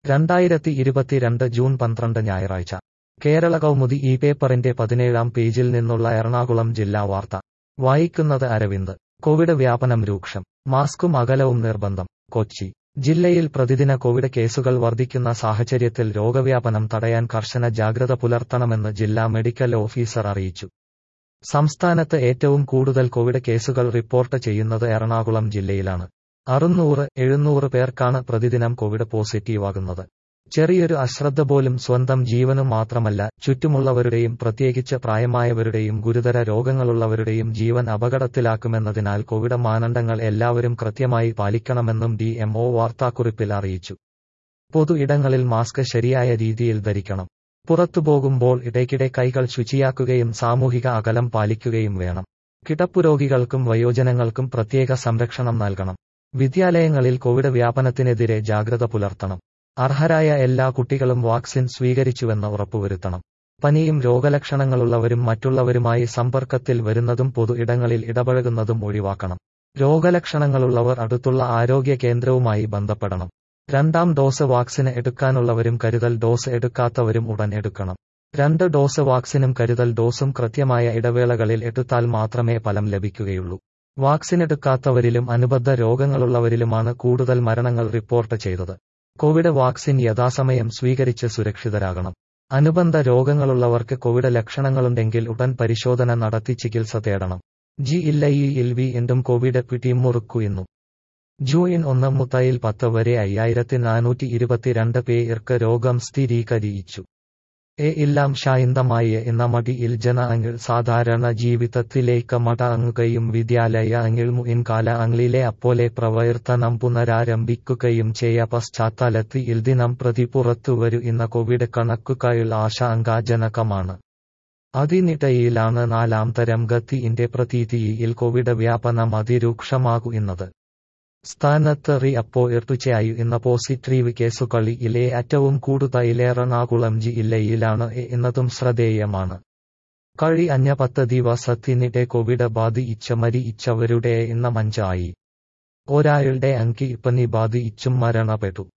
രണ്ടായിരത്തി ഇരുപത്തിരണ്ട് ജൂൺ പന്ത്രണ്ട് ഞായറാഴ്ച കേരള കൗമുദി ഈ പേപ്പറിന്റെ പതിനേഴാം പേജിൽ നിന്നുള്ള എറണാകുളം ജില്ലാ വാർത്ത വായിക്കുന്നത് അരവിന്ദ് കോവിഡ് വ്യാപനം രൂക്ഷം മാസ്കും അകലവും നിർബന്ധം കൊച്ചി ജില്ലയിൽ പ്രതിദിന കോവിഡ് കേസുകൾ വർദ്ധിക്കുന്ന സാഹചര്യത്തിൽ രോഗവ്യാപനം തടയാൻ കർശന ജാഗ്രത പുലർത്തണമെന്ന് ജില്ലാ മെഡിക്കൽ ഓഫീസർ അറിയിച്ചു സംസ്ഥാനത്ത് ഏറ്റവും കൂടുതൽ കോവിഡ് കേസുകൾ റിപ്പോർട്ട് ചെയ്യുന്നത് എറണാകുളം ജില്ലയിലാണ് അറുന്നൂറ് എഴുന്നൂറ് പേർക്കാണ് പ്രതിദിനം കോവിഡ് പോസിറ്റീവാകുന്നത് ചെറിയൊരു അശ്രദ്ധ പോലും സ്വന്തം ജീവനും മാത്രമല്ല ചുറ്റുമുള്ളവരുടെയും പ്രത്യേകിച്ച് പ്രായമായവരുടെയും ഗുരുതര രോഗങ്ങളുള്ളവരുടെയും ജീവൻ അപകടത്തിലാക്കുമെന്നതിനാൽ കോവിഡ് മാനദണ്ഡങ്ങൾ എല്ലാവരും കൃത്യമായി പാലിക്കണമെന്നും ഡി എംഒ വാർത്താക്കുറിപ്പിൽ അറിയിച്ചു പൊതു ഇടങ്ങളിൽ മാസ്ക് ശരിയായ രീതിയിൽ ധരിക്കണം പുറത്തുപോകുമ്പോൾ ഇടയ്ക്കിടെ കൈകൾ ശുചിയാക്കുകയും സാമൂഹിക അകലം പാലിക്കുകയും വേണം കിടപ്പുരോഗികൾക്കും വയോജനങ്ങൾക്കും പ്രത്യേക സംരക്ഷണം നൽകണം വിദ്യാലയങ്ങളിൽ കോവിഡ് വ്യാപനത്തിനെതിരെ ജാഗ്രത പുലർത്തണം അർഹരായ എല്ലാ കുട്ടികളും വാക്സിൻ സ്വീകരിച്ചുവെന്ന് ഉറപ്പുവരുത്തണം പനിയും രോഗലക്ഷണങ്ങളുള്ളവരും മറ്റുള്ളവരുമായി സമ്പർക്കത്തിൽ വരുന്നതും പൊതു ഇടങ്ങളിൽ ഇടപഴകുന്നതും ഒഴിവാക്കണം രോഗലക്ഷണങ്ങളുള്ളവർ അടുത്തുള്ള ആരോഗ്യ കേന്ദ്രവുമായി ബന്ധപ്പെടണം രണ്ടാം ഡോസ് വാക്സിന് എടുക്കാനുള്ളവരും കരുതൽ ഡോസ് എടുക്കാത്തവരും ഉടൻ എടുക്കണം രണ്ട് ഡോസ് വാക്സിനും കരുതൽ ഡോസും കൃത്യമായ ഇടവേളകളിൽ എടുത്താൽ മാത്രമേ ഫലം ലഭിക്കുകയുള്ളൂ വാക്സിൻ എടുക്കാത്തവരിലും അനുബന്ധ രോഗങ്ങളുള്ളവരിലുമാണ് കൂടുതൽ മരണങ്ങൾ റിപ്പോർട്ട് ചെയ്തത് കോവിഡ് വാക്സിൻ യഥാസമയം സ്വീകരിച്ച് സുരക്ഷിതരാകണം അനുബന്ധ രോഗങ്ങളുള്ളവർക്ക് കോവിഡ് ലക്ഷണങ്ങളുണ്ടെങ്കിൽ ഉടൻ പരിശോധന നടത്തി ചികിത്സ തേടണം ജി ഇല്ല ഈ ഇൽ വി എന്തും കോവിഡ് പിടിമുറുക്കുന്നു ജൂൺ ഒന്ന് മുതൽ പത്ത് വരെ അയ്യായിരത്തി നാനൂറ്റി ഇരുപത്തിരണ്ട് പേർക്ക് രോഗം സ്ഥിരീകരിച്ചു എ എല്ലാം ശാന്തമായി എന്ന മടിയിൽ ജനങ്ങൾ സാധാരണ ജീവിതത്തിലേക്ക് മടങ്ങുകയും വിദ്യാലയ അങ്ങിൾ മുൻകാല അങ്ങളിലെ അപ്പോലെ പ്രവർത്തനം പുനരാരംഭിക്കുകയും ചെയ്യ പശ്ചാത്തലത്തിൽ ദിനം പ്രതി പുറത്തുവരു ഇന്ന കോവിഡ് കണക്കുകൾ ആശങ്കാജനകമാണ് അതിനിടയിലാണ് നാലാം തരം ഗതിന്റെ പ്രതീതിയിൽ കോവിഡ് വ്യാപനം അതിരൂക്ഷമാകുന്നത് സ്ഥാനത്ത് റി അപ്പോ ഇർട്ടുചയായു എന്ന പോസിറ്റീവ് കേസുകളിലെ ഏറ്റവും കൂടുതൽ എറണാകുളം ജില്ലയിലാണ് എന്നതും ശ്രദ്ധേയമാണ് കഴിഞ്ഞ പത്ത് ദിവസത്തിനിടെ കോവിഡ് ബാധിച്ച് മരിച്ചവരുടെ എണ്ണം അഞ്ചായി ഒരാളുടെ അങ്കി പനി ബാധിച്ചും മരണപ്പെട്ടു